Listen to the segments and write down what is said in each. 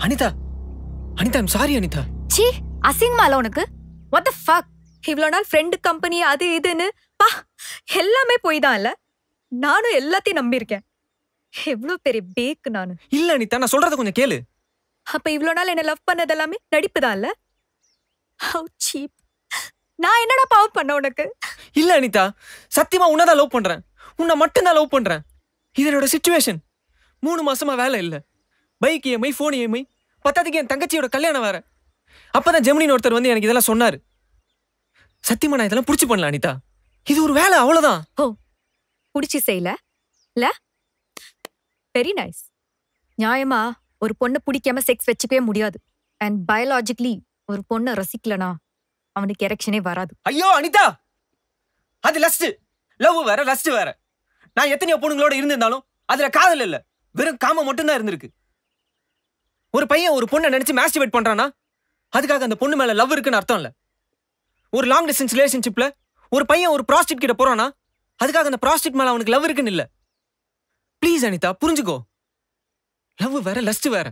Anitha Anitha I'm sorry Anitha சீ அசிங்கமால உனக்கு வாட் த ஃபக் இவ்வளோ நாள் ஃப்ரெண்டு கம்பெனி அது இதுன்னு பா எல்லாமே போய் தான் இல்ல நானும் எல்லாத்தையும் நம்பியிருக்கேன் எவ்வளோ பெரிய பேக் நானு இல்ல அனிதா நான் சொல்றத கொஞ்சம் கேளு அப்ப இவ்வளோ நாள் என்ன லவ் பண்ணது எல்லாமே நடிப்பு தான் இல்ல ஹவு சீப் நான் என்னடா பாவம் பண்ண உனக்கு இல்ல அனிதா சத்தியமா உன்னதான் லவ் பண்றேன் உன்னை மட்டும்தான் லவ் பண்றேன் இது என்னோட சுச்சுவேஷன் மூணு மாசமா வேலை இல்ல பைக் இஎம்ஐ ஃபோன் இஎம்ஐ பத்தாதுக்கு என் தங்கச்சியோட கல்யாணம் வேற அப்பதான் ஜெமினின்னு ஒருத்தர் வந்து எனக்கு இதெல்லாம் சொன்னாரு சத்தியமா நான் இதெல்லாம் புடிச்சு பண்ணல அனிதா இது ஒரு வேலை அவ்வளவுதான் ஓ புடிச்சு செய்யல இல்ல வெரி நைஸ் நியாயமா ஒரு பொண்ணு பிடிக்காம செக்ஸ் வச்சுக்கவே முடியாது அண்ட் பயாலாஜிக்கலி ஒரு பொண்ணை ரசிக்கலனா அவனுக்கு எரெக்ஷனே வராது ஐயோ அனிதா அது லஸ்ட் லவ் வேற லஸ்ட் வேற நான் எத்தனையோ பொண்ணுங்களோட இருந்திருந்தாலும் அதுல காதல் இல்ல வெறும் காம மட்டும்தான் இருந்திருக்கு ஒரு பையன் ஒரு பொண்ணை நினைச்சு மாஸ்டிவேட் பண்றானா அதுக்காக அந்த பொண்ணு மேல லவ் இருக்குன்னு அர்த்தம் இல்ல ஒரு லாங் டிஸ்டன்ஸ் ரிலேஷன்ஷிப்ல ஒரு பையன் ஒரு ப்ராஸ்டிட் கிட்ட போறானா அதுக்காக அந்த ப்ராஸ்டிட் மேல அவனுக்கு லவ் இருக்குன்னு இல்ல ப்ளீஸ் அனிதா புரிஞ்சுக்கோ லவ் வேற லஸ்ட் வேற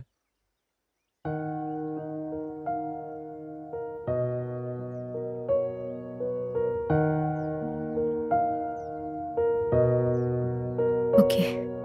ஓகே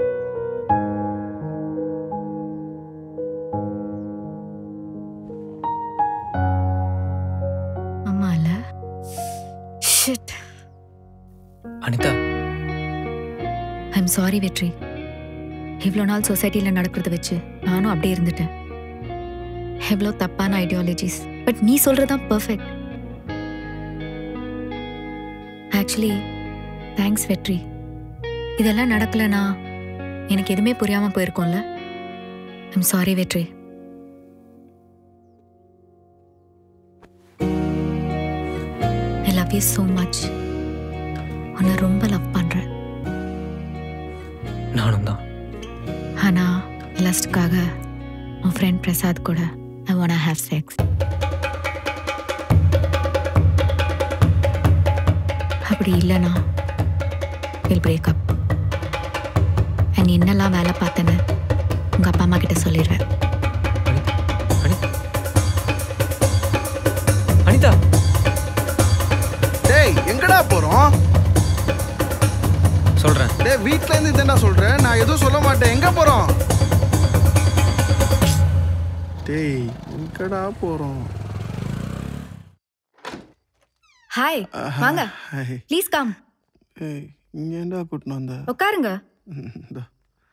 ஆமா இல்ல ஷிட் அனிதா ஐம் சாரி வெற்றி இவ்வளோ நாள் சொசைட்டியில் நடக்கிறத வச்சு நானும் அப்படியே இருந்துட்டேன் எவ்வளோ தப்பான ஐடியாலஜிஸ் பட் நீ சொல்றதான் பர்ஃபெக்ட் ஆக்சுவலி தேங்க்ஸ் வெற்றி இதெல்லாம் நடக்கலனா எனக்கு எதுவுமே புரியாம போயிருக்கோம்ல I'm sorry Vetri I love you so much உன்னை ரொம்ப லவ் பண்றேன் நானும் தான் ஆனா லஸ்ட்காக உன் ஃப்ரெண்ட் பிரசாத் கூட ஐ வாண்ட் ஹேவ் செக்ஸ் அப்படி இல்லைனா வில் பிரேக்கப் நீ என்னெல்லாம் வேலை பார்த்தேன்னு உங்க அப்பா அம்மா கிட்ட சொல்லிடுவேன் அனிதா அனிதா டேய் எங்கடா போறோம் சொல்றேன் டேய் வீட்ல இருந்து இதை நான் சொல்றேன் நான் எதுவும் சொல்ல மாட்டேன் எங்க போறோம் டேய் எங்கடா போறோம் ஹாய் வாங்க ஹாய். ப்ளீஸ் கம் ஏய் இங்க ஏன்டா கூட்டினு வந்த உட்காருங்க ம், இந்தா.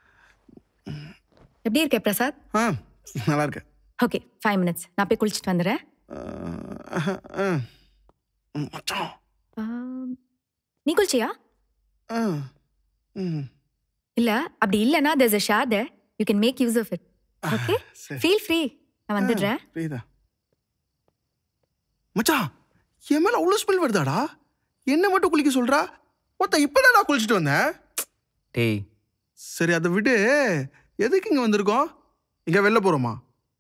எப்படி இருக்க பிரசாத் ஆ நல்லா இருக்கேன் ஓகே ஃபைவ் மினிட்ஸ் நான் போய் குளிச்சுட்டு வந்துடுறேன் ஆ, ஆ. ம், மச்சான் ஆம், நீ குளிச்சியா ஆ ம் இல்ல அப்படி இல்லனா there's a shower there you can make use of it okay சரி ஃபீல் ஃப்ரீ நான் வந்துடுறேன் புரியுதா மச்சான் என் மேல அவ்வளோ ஸ்மெல் வருதாடா என்ன மட்டும் குளிக்க சொல்றா ஒத்த இப்பதான் நான் குளிச்சுட்டு வந்தேன் டேய் சரி அதை விடு எதுக்கு இங்க வந்திருக்கோம் இங்க வெளில போறோமா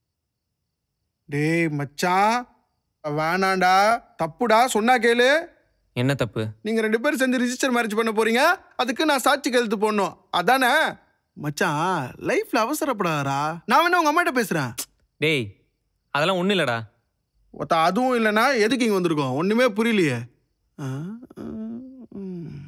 டேய் மச்சான் வேணாண்டா தப்புடா சொன்னா கேளு என்ன தப்பு நீங்க ரெண்டு பேரும் சேர்ந்து ரிஜிஸ்டர் மேரேஜ் பண்ண போறீங்க அதுக்கு நான் சாட்சி கழுத்து போடணும் அதானே மச்சான் லைஃப்ல அவசரப்படாதடா நான் வேணா உங்க அம்மாட்ட பேசுறேன் டேய் அதெல்லாம் ஒன்றும் இல்லைடா ஒத்த அதுவும் இல்லைன்னா எதுக்கு இங்க வந்திருக்கோம் ஒண்ணுமே புரியலையே ஆ, ஆ, ம்.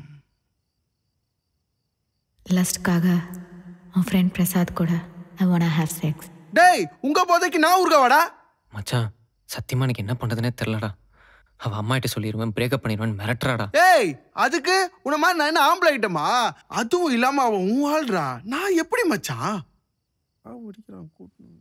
லஸ்ட்காக உன் ஃப்ரெண்ட் பிரசாத் கூட ஐ வாண்ட் ஹேவ் செக்ஸ் டேய் உங்க போதைக்கு நான் ஊருக்காவாடா மச்சான் சத்தியமா எனக்கு என்ன பண்றதுனே தெரிலடா அவ அம்மா கிட்ட சொல்லிடுவேன் பிரேக்கப் பண்ணிடுவேன் மிரட்டுறாடா ஏய் அதுக்கு உன மாதிரி நான் என்ன ஆம்பளை ஐட்டமா அதுவும் இல்லாம அவன் உன் ஆள்றா நான் எப்படி மச்சான் ஆ, ஒடிக்கிறான், கூட்டு.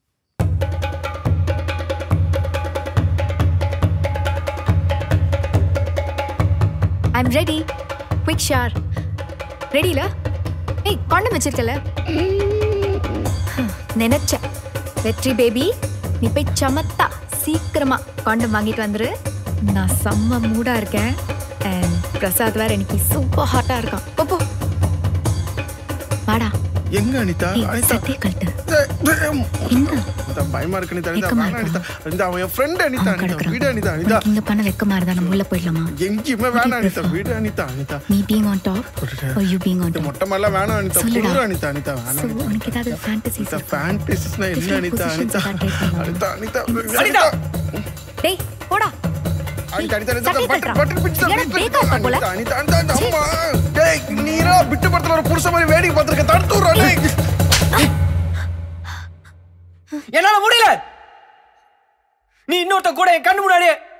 ஐம் ரெடி குவிக் ஷார் ரெடில ஏய் காண்டம் வச்சிருக்கல நினைச்சேன் வெற்றி பேபி நீ போய் சமத்தா சீக்கிரமா காண்டம் வாங்கிட்டு வந்துரு நான் செம்ம மூடா இருக்கேன் அண்ட் பிரசாத் வேற எனக்கு சூப்பர் ஹாட்டா இருக்கான் போ, போ வாடா எங்க அனிதா ஏய், அனிதா சட்டையை கழட்டு டேய், டேய், என்ன அனிதா, பயமா இருக்கு அனிதா அனிதா வெக்கமா வேணாம் அனிதா இருக்கா? அனிதா அவன் என் ஃப்ரெண்ட் அனிதா அவன் அனிதா கிடக்குறான் வீடு அனிதா அனிதா உனக்கு இங்க பண்ண வெக்கமா இருந்தா நம்ம உள்ள போயிடலாமா எங்கேயுமே வேணாம் அனிதா வீடு அனிதா அனிதா நீ being on top or you being on இந்த top மொட்டை மாதிரிலாம் வேணாம் அனிதா சொல்லுடா. குளிர் அனிதா அனிதா So, வேணாம் அனிதா. உனக்கு ஏதாவது ஃபேண்டசிஸ் அனிதா ஃபேண்டசிஸ்னா என்ன Different அனிதா positions அனிதா ஏதாவது try பண்ணலாமா? அனிதா அனிதா அனிதா! டேய் போடா அனிதா அனிதா அனிதா சட்டையை பட்டு கழட்டுறா. பட்டு பிடிச்சா இல்லைன்னா break ஆ இருப்ப போல. அனிதா அனிதா அனிதா அம்மா டேய் நீரா விட்டு படத்துல ஒரு புருஷ மாதிரி வேடிக்கை பார்த்திருக்க தடுத்து விடுறா டேய் என்னால முடியல நீ இன்னொருத்த கூட என் கண்ணு முன்னாடியே